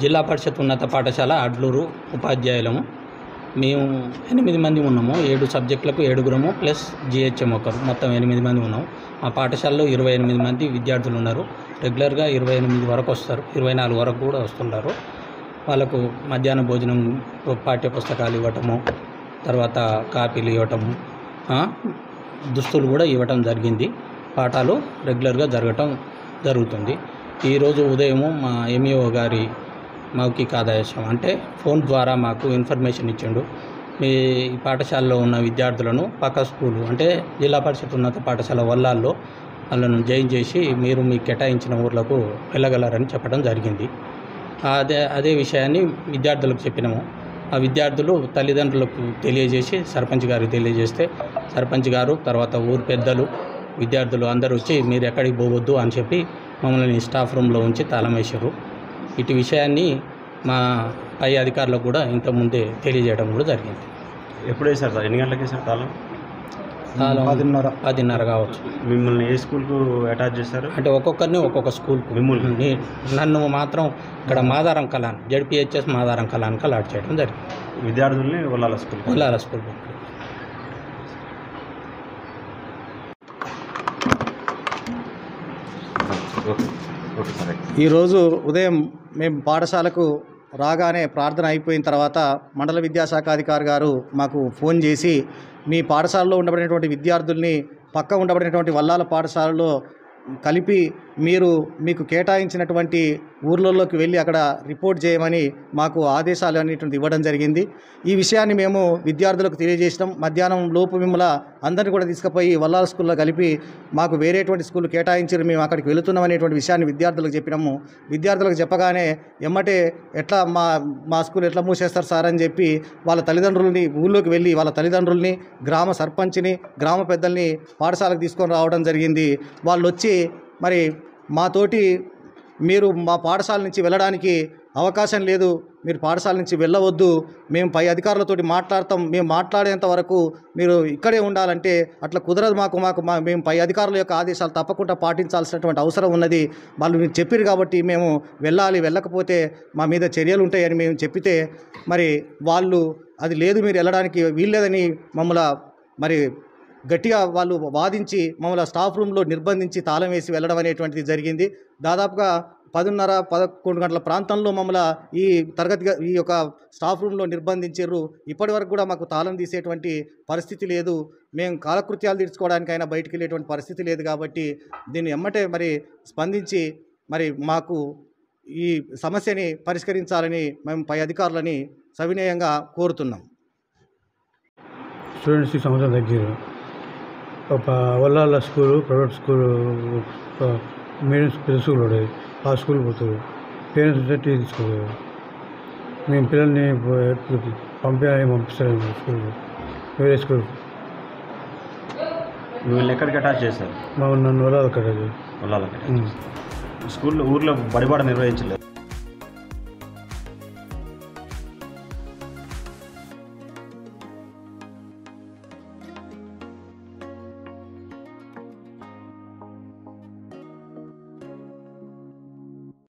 జిల్లా పరిషత్ ఉన్నత పాఠశాల అడ్లూరు ఉపాధ్యాయులము మేము ఎనిమిది మంది ఉన్నాము ఏడు సబ్జెక్టులకు ఏడుగురము ప్లస్ జిహెచ్ఎం ఒకరు మొత్తం ఎనిమిది మంది ఉన్నాము మా పాఠశాలలో ఇరవై ఎనిమిది మంది విద్యార్థులు ఉన్నారు రెగ్యులర్గా ఇరవై ఎనిమిది వరకు వస్తారు ఇరవై నాలుగు వరకు కూడా వస్తుంటారు వాళ్ళకు మధ్యాహ్న భోజనం పాఠ్య పుస్తకాలు ఇవ్వటము తర్వాత కాపీలు ఇవ్వటము ఆ, దుస్తులు కూడా ఇవ్వటం జరిగింది పాఠాలు రెగ్యులర్గా జరగటం జరుగుతుంది ఈరోజు ఉదయము మా ఎంఈఓ గారి మౌఖిక ఆదేశం అంటే ఫోన్ ద్వారా మాకు ఇన్ఫర్మేషన్ ఇచ్చిండు మీ పాఠశాలలో ఉన్న విద్యార్థులను పక్క స్కూలు అంటే జిల్లా పరిషత్ ఉన్నత పాఠశాల వల్లాల్లో వాళ్ళను జాయిన్ చేసి మీరు మీకు కేటాయించిన ఊర్లకు వెళ్ళగలరని చెప్పడం జరిగింది అదే అదే విషయాన్ని విద్యార్థులకు చెప్పినాము ఆ విద్యార్థులు తల్లిదండ్రులకు తెలియజేసి సర్పంచ్ గారికి తెలియజేస్తే సర్పంచ్ గారు తర్వాత ఊరు పెద్దలు విద్యార్థులు అందరూ వచ్చి మీరు ఎక్కడికి పోవద్దు అని చెప్పి మమ్మల్ని స్టాఫ్ రూమ్లో ఉంచి తాళం వేశారు ఇటు విషయాన్ని మా పై అధికారులకు కూడా ఇంతకుముందే తెలియజేయడం కూడా జరిగింది ఎప్పుడు వేశారు సార్ ఎన్ని గంటలకు వేశారు తాళం తాళం పదిన్నర పదిన్నర కావచ్చు మిమ్మల్ని ఏ స్కూల్కు అటాచ్ చేశారు అంటే ఒక్కొక్కరిని ఒక్కొక్క స్కూల్కు మిమ్మల్ని? నీ- నన్ను మాత్రం ఇక్కడ మాదారం కలాన్ జడ్పిహెచ్ఎస్ మాదారం కలాన్కి అలాట్ చేయడం జరిగింది విద్యార్థుల్ని వెళ్ళాలి school Ullala school okay okay sir ఈరోజు ఉదయం మేము పాఠశాలకు రాగానే ప్రార్థన అయిపోయిన తర్వాత మండల విద్యాశాఖ అధికారి గారు మాకు ఫోన్ చేసి మీ పాఠశాలలో ఉండబడినటువంటి విద్యార్థుల్ని పక్క ఉండబడినటువంటి వల్లాల పాఠశాలలో కలిపి మీరు మీకు కేటాయించినటువంటి ఊర్లలోకి వెళ్ళి అక్కడ రిపోర్ట్ చేయమని మాకు ఆదేశాలు అనేటువంటి ఇవ్వడం జరిగింది ఈ విషయాన్ని మేము విద్యార్థులకు తెలియజేసినాం మధ్యాహ్నం లోపు మిమ్మల్ని అందరినీ కూడా తీసుకుపోయి వల్లాల స్కూల్లో కలిపి మాకు వేరేటువంటి స్కూల్ కేటాయించారు మేము అక్కడికి వెళుతున్నాం అనేటువంటి విషయాన్ని విద్యార్థులకు చెప్పినాము విద్యార్థులకు చెప్పగానే ఎమ్మటే ఎట్లా మా మా స్కూల్ ఎట్లా మూసేస్తారు సార్ అని చెప్పి వాళ్ళ తల్లిదండ్రులని ఊళ్ళోకి వెళ్ళి వాళ్ళ తల్లిదండ్రుల్ని గ్రామ సర్పంచ్ని గ్రామ పెద్దల్ని పాఠశాలకు తీసుకొని రావడం జరిగింది వాళ్ళు వచ్చి మరి మాతోటి మీరు మా పాఠశాల నుంచి వెళ్ళడానికి అవకాశం లేదు మీరు పాఠశాల నుంచి వెళ్ళవద్దు మేము పై అధికారులతోటి మాట్లాడతాం మేము మాట్లాడేంత వరకు మీరు ఇక్కడే ఉండాలంటే అట్లా కుదరదు మాకు మాకు మా మేము పై అధికారుల యొక్క ఆదేశాలు తప్పకుండా పాటించాల్సినటువంటి అవసరం ఉన్నది వాళ్ళు మీరు చెప్పారు కాబట్టి మేము వెళ్ళాలి వెళ్ళకపోతే మా మీద చర్యలు ఉంటాయని మేము చెప్పితే మరి వాళ్ళు అది లేదు మీరు వెళ్ళడానికి వీల్లేదని మమ్మల్ని మరి గట్టిగా వాళ్ళు వాదించి మమ్మల్ని స్టాఫ్ రూమ్లో నిర్బంధించి తాళం వేసి వెళ్ళడం అనేటువంటిది జరిగింది దాదాపుగా పదిన్నర పదకొండు గంటల ప్రాంతంలో మమ్మల్ని ఈ తరగతి గ- ఈ యొక్క స్టాఫ్ రూమ్లో నిర్బంధించారు ఇప్పటి వరకు కూడా మాకు తాళం తీసేటువంటి పరిస్థితి లేదు మేము కాలకృత్యాలు తీర్చుకోవడానికైనా బయటికి వెళ్ళేటువంటి పరిస్థితి లేదు కాబట్టి దీన్ని ఎమ్మటే మరి స్పందించి మరి మాకు ఈ సమస్యని పరిష్కరించాలని మేము పై అధికారులని సవినయంగా కోరుతున్నాం స్టూడెంట్స్కి సంవత్సరం తగ్గారు ఒక వల్లాల స్కూలు ప్రైవేట్ స్కూలు ఒక మీడియం పెద్ద స్కూల్ ఉండేది ఆ స్కూల్ పోతారు పేరెంట్స్ ఉంటే టీ తీసుకోరు మేము పిల్లల్ని పంపించాలని పంపిస్తాను స్కూల్ వేరే స్కూల్ మిమ్మల్ని ఎక్కడికి అటాచ్ చేశారు మా నన్ను వల్లాల కట్టదు వెళ్ళాలి స్కూల్లో ఊర్లో బడిబాట నిర్వహించలేదు